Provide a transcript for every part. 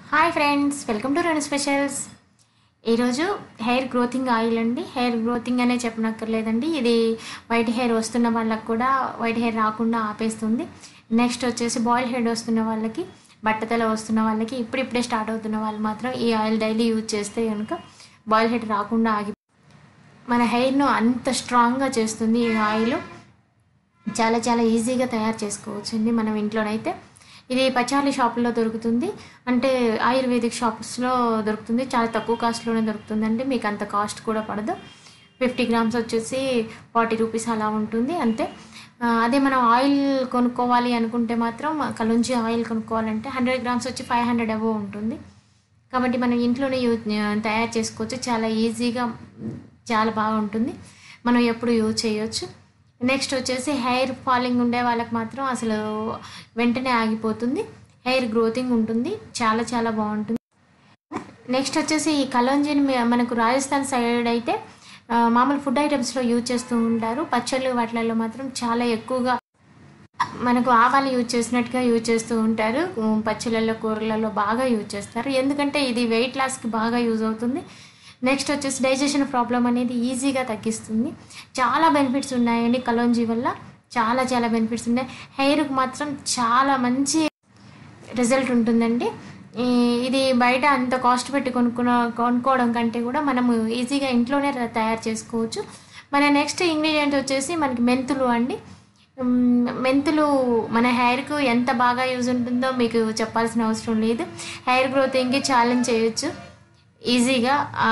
hi friends welcome to రెండు specials ఈరోజు hair growthing oil అండి హెయిర్ గ్రోతింగ్ అనే చెప్పనక్కర్లేదండి ఇది వైట్ హెయిర్ వస్తున్న వాళ్ళకి కూడా వైట్ హెయిర్ రాకుండా ఆపేస్తుంది నెక్స్ట్ వచ్చేసి బాయిల్ హెడ్ వస్తున్న వాళ్ళకి బట్టతల వస్తున్న వాళ్ళకి ఇప్పుడిప్పుడే స్టార్ట్ అవుతున్న వాళ్ళు మాత్రం ఈ ఆయిల్ డైలీ యూజ్ చేస్తే కనుక బాయిల్ హెడ్ రాకుండా ఆగి మన హెయిర్ను అంత స్ట్రాంగ్గా చేస్తుంది ఈ ఆయిల్ చాలా చాలా ఈజీగా తయారు చేసుకోవచ్చండి మనం ఇంట్లోనైతే ఇది పచాలి షాపుల్లో దొరుకుతుంది అంటే ఆయుర్వేదిక్ షాప్స్లో దొరుకుతుంది చాలా తక్కువ కాస్ట్లోనే దొరుకుతుందండి మీకు అంత కాస్ట్ కూడా పడదు ఫిఫ్టీ గ్రామ్స్ వచ్చేసి ఫార్టీ రూపీస్ అలా ఉంటుంది అంతే ఆ, అదే మనం ఆయిల్ కొనుక్కోవాలి అనుకుంటే మాత్రం కలుంజి ఆయిల్ కొనుక్కోవాలంటే హండ్రెడ్ గ్రామ్స్ వచ్చి ఫైవ్ హండ్రెడ్ అబో ఉంటుంది కాబట్టి మనం ఇంట్లోనే యూజ్ తయారు చేసుకోవచ్చు చాలా ఈజీగా చాలా బాగుంటుంది మనం ఎప్పుడు యూజ్ చేయొచ్చు నెక్స్ట్ వచ్చేసి హెయిర్ ఫాలింగ్ ఉండే వాళ్ళకి మాత్రం అసలు వెంటనే ఆగిపోతుంది హెయిర్ గ్రోతింగ్ ఉంటుంది చాలా చాలా బాగుంటుంది నెక్స్ట్ వచ్చేసి ఈ కలంజిని మీ- మనకు రాజస్థాన్ సైడ్ అయితే ఆ, మామూలు ఫుడ్ ఐటమ్స్లో యూజ్ చేస్తూ ఉంటారు పచ్చళ్ళు వాటిలలో మాత్రం చాలా ఎక్కువగా మనకు ఆవాలు యూజ్ చేసినట్టుగా యూజ్ చేస్తూ ఉంటారు ఉమ్, పచ్చళ్ళల్లో కూరలలో బాగా యూజ్ చేస్తారు ఎందుకంటే ఇది వెయిట్ లాస్కి బాగా యూజ్ అవుతుంది నెక్స్ట్ వచ్చేసి డైజెషన్ ప్రాబ్లం అనేది ఈజీగా తగ్గిస్తుంది చాలా బెనిఫిట్స్ ఉన్నాయండి కలోంజీ వల్ల చాలా చాలా బెనిఫిట్స్ ఉన్నాయి హెయిర్కి మాత్రం చాలా మంచి రిజల్ట్ ఉంటుందండి ఈ- ఇది బయట అంత కాస్ట్ పెట్టి కొనుక్కున్న కొనుక్కోవడం కంటే కూడా మనము ఈజీగా ఇంట్లోనే ర- తయారు చేసుకోవచ్చు మన నెక్స్ట్ ఇంగ్రీడియంట్ వచ్చేసి మనకి మెంతులు అండి మ్, మెంతులు మన హెయిర్కు ఎంత బాగా యూజ్ ఉంటుందో మీకు చెప్పాల్సిన అవసరం లేదు హెయిర్ గ్రోతింగ్కి ఛాలెంజ్ చేయొచ్చు ఈజీగా ఆ,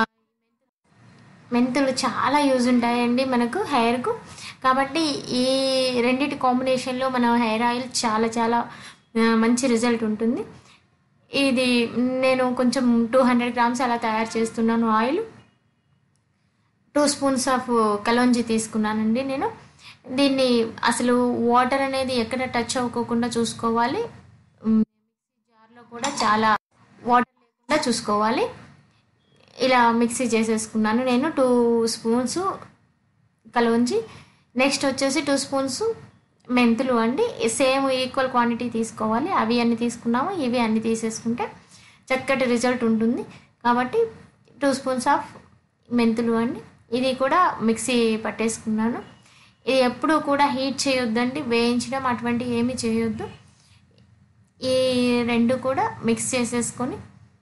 మెంతులు చాలా యూజ్ ఉంటాయండి మనకు హెయిర్కు కాబట్టి ఈ రెండిటి కాంబినేషన్లో మన హెయిర్ ఆయిల్ చాలా చాలా ఆ, మంచి రిజల్ట్ ఉంటుంది ఇది నేను కొంచెం టూ హండ్రెడ్ గ్రామ్స్ అలా తయారు చేస్తున్నాను oil two spoons of kalonji తీసుకున్నానండి నేను దీన్ని అసలు వాటర్ అనేది ఎక్కడ టచ్ అవ్వకోకుండా చూసుకోవాలి మ్, జార్లో కూడా చాలా వాటర్ లేకుండా చూసుకోవాలి ఇలా మిక్సీ చేసేసుకున్నాను నేను టూ స్పూన్స్ కలోంజి నెక్స్ట్ వచ్చేసి టూ స్పూన్స్ మెంతులు అండి సేమ్ ఈక్వల్ క్వాంటిటీ తీసుకోవాలి అవి అన్ని తీసుకున్నాము ఇవి అన్ని తీసేసుకుంటే చక్కటి రిజల్ట్ ఉంటుంది కాబట్టి టూ స్పూన్స్ ఆఫ్ మెంతులు అండి ఇది కూడా మిక్సీ పట్టేసుకున్నాను ఇది ఎప్పుడూ కూడా హీట్ చేయొద్దండి వేయించడం అటువంటి ఏమీ చేయొద్దు ఈ రెండు కూడా మిక్స్ చేసేసుకొని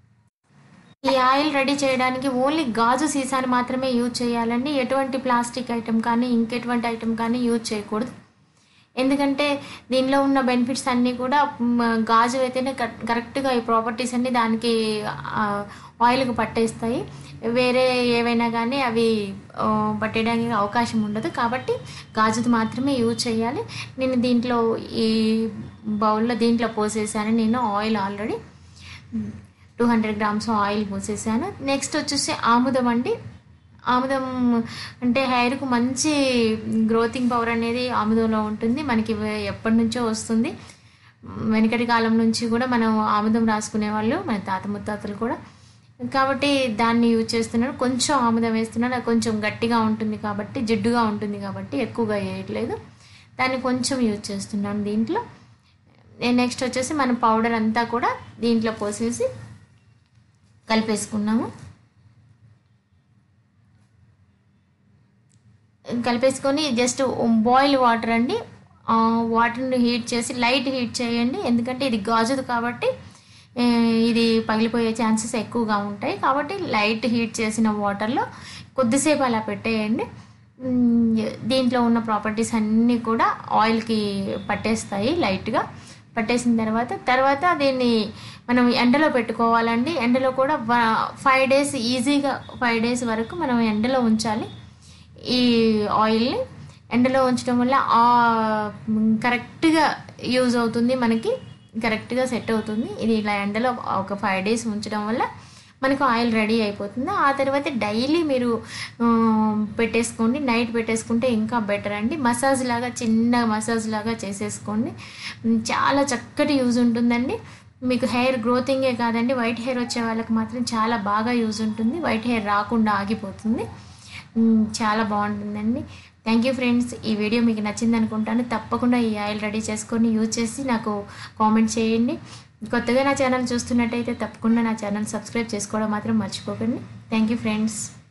ఈ ఆయిల్ రెడీ చేయడానికి ఓన్లీ గాజు సీసాని మాత్రమే యూజ్ చేయాలండి ఎటువంటి ప్లాస్టిక్ ఐటెం కానీ ఇంకెటువంటి ఐటెం కానీ యూజ్ చేయకూడదు ఎందుకంటే దీనిలో ఉన్న బెనిఫిట్స్ అన్నీ కూడా మ్, గాజు అయితేనే కరెక్ట్- కరెక్ట్గా ఈ ప్రాపర్టీస్ అన్నీ దానికి ఆ, ఆయిల్కి పట్టేస్తాయి వేరే ఏవైనా కానీ అవి ఆ, పట్టేయడానికి అవకాశం ఉండదు కాబట్టి గాజుది మాత్రమే యూజ్ చేయాలి నేను దీంట్లో ఈ బౌల్లో దీంట్లో పోసేసాను నేను oil already two hundred grams oil పోసేసాను నెక్స్ట్ వచ్చేసి ఆముదం అండి ఆముదం అంటే హెయిర్కు మంచి గ్రోతింగ్ పవర్ అనేది ఆముదంలో ఉంటుంది మనకి వే- ఎప్పటి నుంచో వస్తుంది వెనకటి కాలం నుంచి కూడా మనం ఆముదం రాసుకునే వాళ్ళు మన తాత ముత్తాతలు కూడా కాబట్టి దాన్ని యూజ్ చేస్తున్నాను కొంచెం ఆముదం వేస్తున్నాను అది కొంచెం గట్టిగా ఉంటుంది కాబట్టి జిడ్డుగా ఉంటుంది కాబట్టి ఎక్కువగా వేయట్లేదు దాన్ని కొంచెం యూజ్ చేస్తున్నాను దీంట్లో నెక్స్ట్ వచ్చేసి మన పౌడర్ అంతా కూడా దీంట్లో పోసేసి కలిపేసుకున్నాము కలిపేసుకొని జస్ట్ బాయిల్ వాటర్ అండి ఆ, వాటర్ని హీట్ చేసి లైట్ హీట్ చేయండి ఎందుకంటే ఇది గాజుది కాబట్టి ఏ, ఇది పగిలిపోయే ఛాన్సెస్ ఎక్కువగా ఉంటాయి కాబట్టి లైట్ హీట్ చేసిన వాటర్లో కొద్దిసేపు అలా పెట్టేయండి మ్, దీంట్లో ఉన్న ప్రాపర్టీస్ అన్నీ కూడా ఆయిల్కి పట్టేస్తాయి లైట్గా పట్టేసిన తర్వాత తర్వాత దీన్ని మనం ఎండలో పెట్టుకోవాలండి ఎండలో కూడా ఫైవ్ డేస్ ఈజీగా ఫైవ్ డేస్ వరకు మనం ఎండలో ఉంచాలి ఈ ఆయిల్ని ఎండలో ఉంచడం వల్ల ఆ కరెక్ట్గా యూజ్ అవుతుంది మనకి కరెక్ట్గా సెట్ అవుతుంది ఇది ఇలా ఎండలో ఒక ఫైవ్ డేస్ ఉంచడం వల్ల మనకు ఆయిల్ రెడీ అయిపోతుంది ఆ తర్వాత డైలీ మీరు ఆ, పెట్టేసుకోండి నైట్ పెట్టేసుకుంటే ఇంకా బెటర్ అండి మసాజ్ లాగా చిన్న మసాజ్ లాగా చేసేసుకోండి ఉమ్, చాలా చక్కటి యూజ్ ఉంటుందండి మీకు హెయిర్ గ్రోతింగే కాదండి వైట్ హెయిర్ వచ్చే వాళ్ళకి మాత్రం చాలా బాగా యూజ్ ఉంటుంది వైట్ హెయిర్ రాకుండా ఆగిపోతుంది ఉమ్, చాలా బాగుంటుందండి థ్యాంక్ యూ ఫ్రెండ్స్ ఈ వీడియో మీకు నచ్చింది అనుకుంటాను తప్పకుండా ఈ ఆయిల్ రెడీ చేసుకొని యూజ్ చేసి నాకు కామెంట్ చేయండి కొత్తగా నా ఛానల్ చూస్తున్నట్టయితే తప్పకుండా నా ఛానల్ సబ్స్క్రైబ్ చేసుకోవడం మాత్రం మర్చిపోకండి థ్యాంక్ యూ ఫ్రెండ్స్